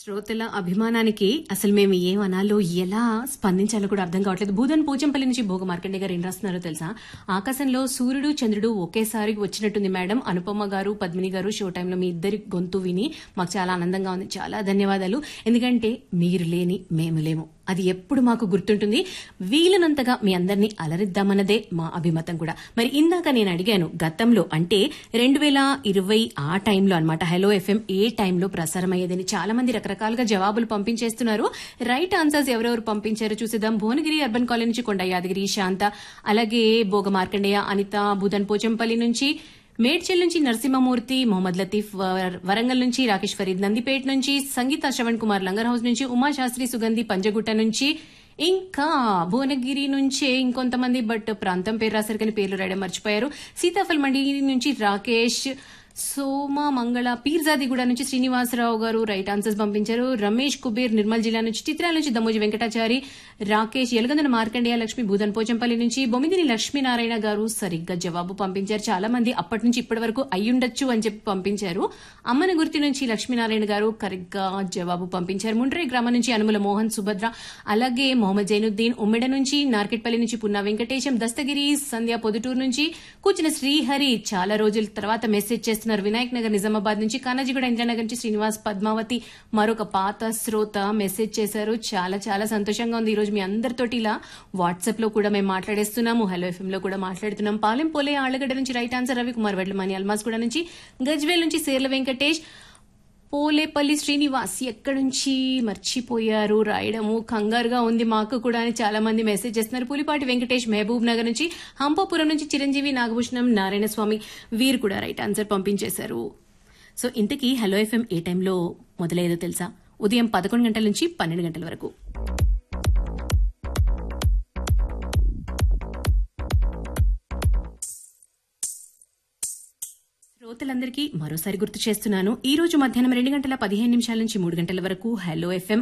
శ్రోతల అభిమానానికి అసలు మేము ఏం అనాలో ఎలా స్పందించాలో కూడా అర్థం కావట్లేదు భూదన్ పోచంపల్లి నుంచి భోగ మార్కండే గారు ఏం రాస్తున్నారో తెలుసా ఆకాశంలో సూర్యుడు చంద్రుడు ఒకేసారి వచ్చినట్టుంది మేడం అనుపమ గారు పద్మిని గారు షో టైంలో మీ ఇద్దరి గొంతు విని మాకు చాలా ఆనందంగా ఉంది చాలా ధన్యవాదాలు ఎందుకంటే మీరు లేని మేము లేము అది ఎప్పుడు మాకు గుర్తుంటుంది వీలనంతగా మీ అందరినీ అలరిద్దామన్నదే మా అభిమతం కూడా మరి ఇందాక నేను అడిగాను గతంలో అంటే రెండు వేల ఇరవై ఆ టైంలో అనమాట హలో ఎఫ్ఎం ఏ టైంలో ప్రసారం అయ్యేదని చాలా మంది రకరకాలుగా జవాబులు పంపించేస్తున్నారు రైట్ ఆన్సర్స్ ఎవరెవరు పంపించారో చూసేద్దాం భువనగిరి అర్బన్ కాలేజ్ నుంచి కొండ యాదగిరి శాంత అలాగే భోగ మార్కండేయ అనిత బుధన్ పోచంపల్లి నుంచి మేడ్చల్ నుంచి నరసింహమూర్తి మొహమ్మద్ లతీఫ్ వర- వరంగల్ నుంచి రాకేష్ ఫరీద్ నందిపేట నుంచి సంగీత శ్రవణ్ కుమార్ లంగర్ హౌస్ నుంచి ఉమాశాస్త్రి సుగంధి పంజగుట్ట నుంచి ఇంకా భువనగిరి నుంచే ఇంకొంతమంది బట్ ప్రాంతం పేరు రాశారు కానీ పేర్లు రాయడం మర్చిపోయారు సీతాఫల్ మండి నుంచి రాకేష్ సోమ మంగళ పీర్జాదిగూడ నుంచి శ్రీనివాసరావు గారు రైట్ ఆన్సర్స్ పంపించారు రమేష్ కుబేర్ నిర్మల్ జిల్లా నుంచి చిత్రాల నుంచి దమ్మోజి వెంకటాచారి రాకేష్ ఎలగందన మార్కండేయ లక్ష్మి భూదన్ పోచంపల్లి నుంచి బొమ్మిదిని లక్ష్మీనారాయణ గారు సరిగ్గా జవాబు పంపించారు చాలా మంది అప్పటి నుంచి ఇప్పటి వరకు అయ్యుండొచ్చు అని చెప్పి పంపించారు అమ్మన గుర్తి నుంచి లక్ష్మీనారాయణ గారు కరెక్ట్గా జవాబు పంపించారు ముండ్రే గ్రామం నుంచి అనుముల మోహన్ సుభద్ర అలాగే మొహమ్మద్ జైనుద్దీన్ ఉమ్మెడ నుంచి నార్కెట్పల్లి నుంచి పున్నా వెంకటేశం దస్తగిరి సంధ్య పొదుటూరు నుంచి కూర్చున్న శ్రీహరి చాలా రోజుల తర్వాత మెసేజ్ చేస్తున్నారు వినాయక్ నగర్ నిజామాబాద్ నుంచి కానాజీగూడ ఇంద్రానగర్ నుంచి శ్రీనివాస్ పద్మావతి మరొక పాత శ్రోత మెసేజ్ చేశారు చాలా చాలా సంతోషంగా ఉంది ఈ రోజు మీ అందరితోటి ఇలా వాట్సాప్ లో కూడా మేము మాట్లాడేస్తున్నాము హలో ఎఫ్ఎం లో కూడా మాట్లాడుతున్నాం పాలెం పోలే ఆళ్లగడ్డ నుంచి రైట్ ఆన్సర్ రవి కుమార్ వడ్లమని అల్మాస్ కూడా నుంచి గజ్వేల్ నుంచి సేర్ల వెంకటేష్ పోలేపల్లి శ్రీనివాస్ ఎక్కడి నుంచి మర్చిపోయారు రాయడము కంగారుగా ఉంది మాకు కూడా అని చాలా మంది మెసేజ్ చేస్తున్నారు పులిపాటి వెంకటేష్ మహబూబ్ నగర్ నుంచి హంపాపురం నుంచి చిరంజీవి నాగభూషణం నారాయణ స్వామి వీరు కూడా రైట్ ఆన్సర్ పంపించేశారు సో ఇంతకీ హలో ఎఫ్ఎం ఏ టైంలో మొదలయ్యేదో తెలుసా ఉదయం పదకొండు గంటల నుంచి పన్నెండు గంటల వరకు శ్రోతలందరికీ మరోసారి గుర్తు చేస్తున్నాను ఈ రోజు మధ్యాహ్నం రెండు గంటల పదిహేను నిమిషాల నుంచి మూడు గంటల వరకు హలో ఎఫ్ఎం